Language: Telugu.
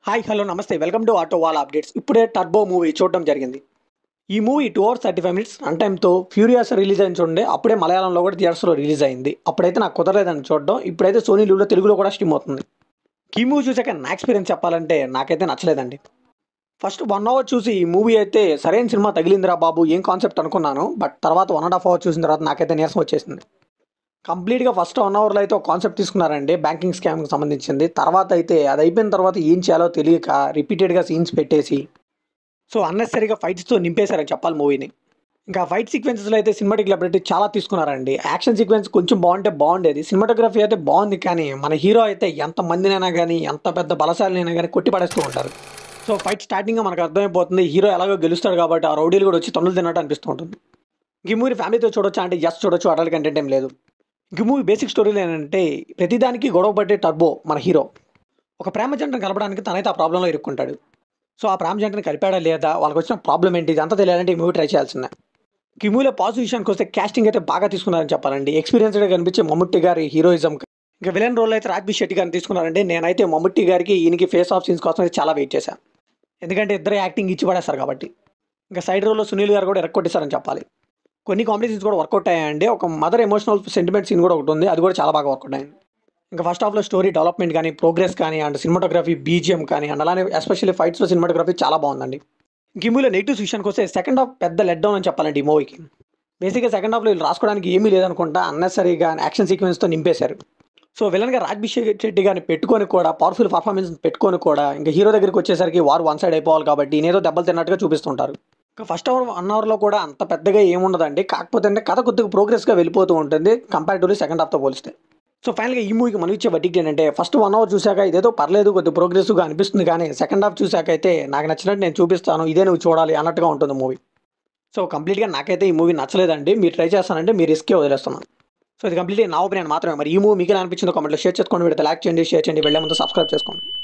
హాయ్ హలో నమస్తే welcome to auto wall updates ఇప్పుడే టర్బో మూవీ చూడడం జరిగింది ఈ movie two hours thirty five minutes run టైంతో ఫ్యూరియస్ రిలీజ్ అయిన చూడండి అప్పుడే మలయాళంలో కూడా థియేటర్స్లో రిలీజ్ అయింది అప్పుడైతే నాకు కుదరలేదని చూడడం ఇప్పుడైతే సోనీ లీవ్లో తెలుగులో కూడా స్ట్రీమ్ అవుతుంది ఈ మూవీ చూసాక నా ఎక్స్పీరియన్స్ చెప్పాలంటే నాకైతే నచ్చలేదండి ఫస్ట్ వన్ అవర్ చూసి ఈ మూవీ అయితే సరైన సినిమా తగిలిందిరా బాబు ఏం కాన్సెప్ట్ అనుకున్నాను బట్ తర్వాత వన్ అండ్ హాఫ్ అవర్ చూసిన తర్వాత నాకైతే నీరసం వచ్చేసింది కంప్లీట్గా ఫస్ట్ వన్ అవర్లో అయితే ఒక కాన్సెప్ట్ తీసుకున్నారండి బ్యాంకింగ్ స్కామ్కి సంబంధించింది తర్వాత అయితే అది అయిపోయిన తర్వాత ఏం చేయాలో తెలియక రిపీటెడ్గా సీన్స్ పెట్టేసి సో అన్నెసరీగా ఫైట్స్తో నింపేశారని చెప్పాలి మూవీని ఇంకా ఫైట్ సీక్వెన్సెస్లో అయితే సినిమాటిక్ లెబిలిటీ చాలా తీసుకున్నారండి యాక్షన్ సీక్వెన్స్ కొంచెం బాగుంటే బాగుండేది సినిమాటోగ్రఫీ అయితే బాగుంది కానీ మన హీరో అయితే ఎంత మందినైనా కానీ ఎంత పెద్ద బలశాలినైనా కానీ కొట్టి పడేస్తూ ఉంటారు సో ఫైట్ స్టార్టింగ్గా మనకు అర్థమైపోతుంది హీరో ఎలాగో గెలుస్తాడు కాబట్టి ఆ రౌడీలు కూడా వచ్చి తొందరలు తిన్నట్టు అనిపిస్తూ ఉంటుంది ఈ మూవీ ఫ్యామిలీతో చూడొచ్చా అంటే ఎస్ చూడొచ్చు అడల్ట్ కంటెంట్ ఏం లేదు ఈ మూవీ బేసిక్ స్టోరీలు ఏంటంటే ప్రతిదానికి గొడవ పట్టే టర్బో మన హీరో ఒక ప్రేమ జంటను కలపడానికి తనైతే ఆ ప్రాబ్లంలో ఇరుక్కుంటాడు సో ఆ ప్రేమ జంటను కలిపాడా లేదా వాళ్ళకి వచ్చిన ప్రాబ్లం ఏంటి ఇదంతా తెలియాలంటే ఈ మూవీ ట్రై చేయాల్సిందే ఈ మూవీలో పాజిటివ్ విషయానికి వస్తే కాస్టింగ్ అయితే బాగా తీసుకున్నారని చెప్పాలండి ఎక్స్పీరియన్స్డ్గా కనిపించే మమ్ముట్టి గారి హీరోయిజం ఇంకా విలన్ రోల్ అయితే రాజ్బీ శెట్టి గారిని తీసుకున్నారండి నేనైతే మమ్ముట్టి గారికి ఈయనకి ఫేస్ ఆఫ్ సీన్స్ కోసం అయితే చాలా వెయిట్ చేశాను ఎందుకంటే ఇద్దరు యాక్టింగ్ ఇచ్చి పడేస్తారు కాబట్టి ఇంకా సైడ్ రోల్లో సునీల్ గారు కూడా ఎరక్కొట్టేశారని చెప్పాలి కొన్ని కామెడీ సీన్స్ కూడా వర్కౌట్ అయ్యాయండి ఒక మదర్ ఎమోషనల్ సెంటిమెంట్ సీన్ కూడా ఒకటి ఉంది అది కూడా చాలా బాగా వర్కౌట్ అయింది ఇంకా ఫస్ట్ హాఫ్లో స్టోరీ డెవలప్మెంట్ కానీ ప్రోగ్రెస్ కానీ అండ్ సినిమాటోగ్రఫీ బీజిఎం కానీ అండ్ అలానే ఎస్పెషల్లీ ఫైట్స్లో సినిమాటోగ్రఫీ చాలా బాగుందండి ఇంక ఈ మూవీలో నెగిటివ్స్ విషయానికి వస్తే సెకండ్ హాఫ్ పెద్ద లెట్ డౌన్ అని చెప్పాలండి ఈ మూవీకి బేసిక్గా సెకండ్ హాఫ్లో వీళ్ళు రాసుకోవడానికి ఏమీ లేదనుకుంటా అన్నెసరీగా యాక్షన్ సీక్వెన్స్తో నింపేశారు సో విలన్గా రాజ్భిషేక్ శెట్టి గారిని పెట్టుకొని కూడా పవర్ఫుల్ పర్ఫార్మెన్స్ పెట్టుకొని కూడా ఇంకా హీరో దగ్గరికి వచ్చేసరికి వారు వన్ సైడ్ అయిపోవాలి కాబట్టి నేనేదో దెబ్బలు తిన్నట్టుగా చూపిస్తుంటారు ఇంకా ఫస్ట్ అవర్ వన్ అవర్లో కూడా అంత పెద్దగా ఏముండదండి కాకపోతే అంటే కథ కొద్దిగా ప్రోగ్రెస్గా వెళ్ళిపోతూ ఉంటుంది కంపారిటివ్లీ సెకండ్ హాఫ్తో పోలిస్తే సో ఫైనల్గా ఈ మూవీకి మనం ఇచ్చే బడ్డీకి ఏంటంటే ఫస్ట్ వన్ అవర్ చూశాక ఇదేదో పర్లేదు కొద్దిగా ప్రోగ్రెసివ్గా అనిపిస్తుంది కానీ సెకండ్ హాఫ్ చూశాక అయితే నాకు నచ్చినట్టు నేను చూపిస్తాను ఇదే నువ్వు చూడాలి అన్నట్టుగా ఉంటుంది మూవీ సో కంప్లీట్గా నాకైతే ఈ మూవీ నచ్చలేదండి మీరు ట్రై చేస్తానంటే మీరు రిస్కే వదిలేస్తున్నాను సో ఇది కంప్లీట్గా నా ఒపీనియన్ మాత్రమే మరి ఈ మూవీ మీకు ఎలా అనిపించిందో కామెంట్లో షేర్ చేసుకోండి వీడితే లైక్ చేయండి షేర్ చేయండి వెళ్ళే ముందు సబ్స్క్రైబ్ చేసుకోండి